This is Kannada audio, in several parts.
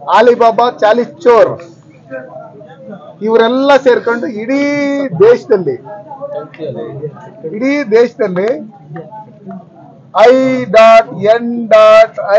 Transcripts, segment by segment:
ಆಲಿಬಾಬಾ ಚಾಲಿಸ್ ಚೋರ್ ಇವರೆಲ್ಲ ಸೇರ್ಕೊಂಡು ಇಡೀ ದೇಶದಲ್ಲಿ ಇಡೀ ದೇಶದಲ್ಲಿ I dot N dot I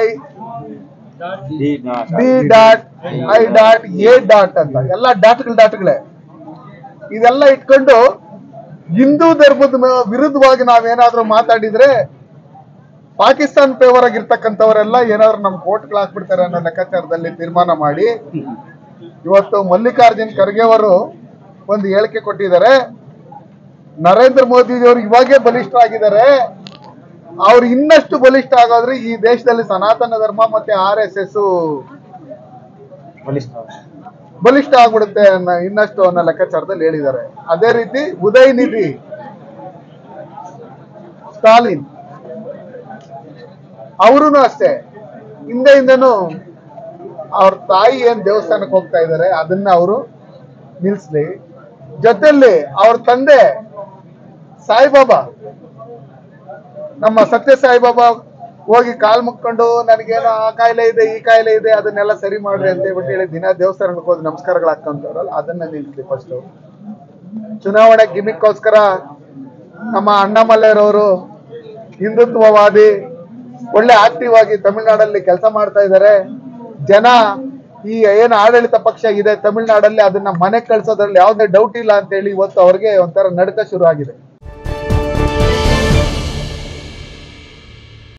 B dot I dot A dot ಅಂತ ಎಲ್ಲ ಡಾಟ್ಗಳು ಡಾಟ್ಗಳೇ ಇದೆಲ್ಲ ಇಟ್ಕೊಂಡು ಹಿಂದೂ ಧರ್ಮದ ಮ- ವಿರುದ್ಧವಾಗಿ ನಾವೇನಾದ್ರೂ ಮಾತಾಡಿದ್ರೆ ಪಾಕಿಸ್ತಾನ್ ಫೇವರ್ ಆಗಿರ್ತಕ್ಕಂಥವರೆಲ್ಲ ಏನಾದ್ರು ನಮ್ ಕೋರ್ಟ್ಗಳು ಹಾಕ್ಬಿಡ್ತಾರೆ ಅನ್ನೋ ಲೆಕ್ಕಾಚಾರದಲ್ಲಿ ತೀರ್ಮಾನ ಮಾಡಿ ಇವತ್ತು ಮಲ್ಲಿಕಾರ್ಜುನ್ ಖರ್ಗೆ ಅವರು ಒಂದು ಹೇಳಿಕೆ ಕೊಟ್ಟಿದ್ದಾರೆ ನರೇಂದ್ರ ಮೋದಿ ಅವರು ಇವಾಗೇ ಬಲಿಷ್ಠ ಆಗಿದ್ದಾರೆ ಅವ್ರು ಇನ್ನಷ್ಟು ಬಲಿಷ್ಠ ಆಗೋದ್ರೆ ಈ ದೇಶದಲ್ಲಿ ಸನಾತನ ಧರ್ಮ ಮತ್ತೆ ಆರ್ ಎಸ್ ಎಸ್ ಬಲಿಷ್ಠ ಆಗ್ಬಿಡುತ್ತೆ ಅನ್ನೋ ಇನ್ನಷ್ಟು ಅನ್ನೋ ಲೆಕ್ಕಾಚಾರದಲ್ಲಿ ಹೇಳಿದ್ದಾರೆ ಅದೇ ರೀತಿ ಉದಯ್ ನಿಧಿ ಸ್ಟಾಲಿನ್ ಅವರು ಅಷ್ಟೇ ಹಿಂದೆ ಹಿಂದೆನೂ ಅವ್ರ ತಾಯಿ ಏನ್ ದೇವಸ್ಥಾನಕ್ಕೆ ಹೋಗ್ತಾ ಇದ್ದಾರೆ ಅದನ್ನ ಅವರು ನಿಲ್ಸ್ಲಿ ಜೊತೆಲಿ ಅವ್ರ ತಂದೆ ಸಾಯಿಬಾಬಾ ನಮ್ಮ ಸತ್ಯ ಸಾಯಿಬಾಬಾ ಹೋಗಿ ಕಾಲ್ ಮುಕ್ಕೊಂಡು ನನಗೇನೋ ಆ ಕಾಯಿಲೆ ಇದೆ ಈ ಕಾಯಿಲೆ ಇದೆ ಅದನ್ನೆಲ್ಲ ಸರಿ ಮಾಡ್ರಿ ಅಂತ ಹೇಳ್ಬಿಟ್ಟು ಹೇಳಿ ದಿನ ದೇವಸ್ಥಾನಕ್ಕೆ ಹೋಗಿ ನಮಸ್ಕಾರಗಳು ಹಾಕೊಂತವ್ರಲ್ಲ ಅದನ್ನ ನಿಲ್ಸ್ಲಿ ಫಸ್ಟ್ ಚುನಾವಣೆ ಗಿಮಿಕ್ಕೋಸ್ಕರ ನಮ್ಮ ಅಣ್ಣಾಮಲ್ಲಯ್ಯರವರು ಹಿಂದುತ್ವವಾದಿ ಒಳ್ಳೆ ಆಕ್ಟಿವ್ ಆಗಿ ತಮಿಳ್ನಾಡಲ್ಲಿ ಕೆಲಸ ಮಾಡ್ತಾ ಇದ್ದಾರೆ ಜನ ಈ ಏನು ಆಡಳಿತ ಪಕ್ಷ ಇದೆ ತಮಿಳ್ನಾಡಲ್ಲಿ ಅದನ್ನ ಮನೆ ಕಳ್ಸೋದ್ರಲ್ಲಿ ಯಾವುದೇ ಡೌಟ್ ಇಲ್ಲ ಅಂತ ಹೇಳಿ ಇವತ್ತು ಅವ್ರಿಗೆ ಒಂಥರ ನಡುಕ ಶುರು ಆಗಿದೆ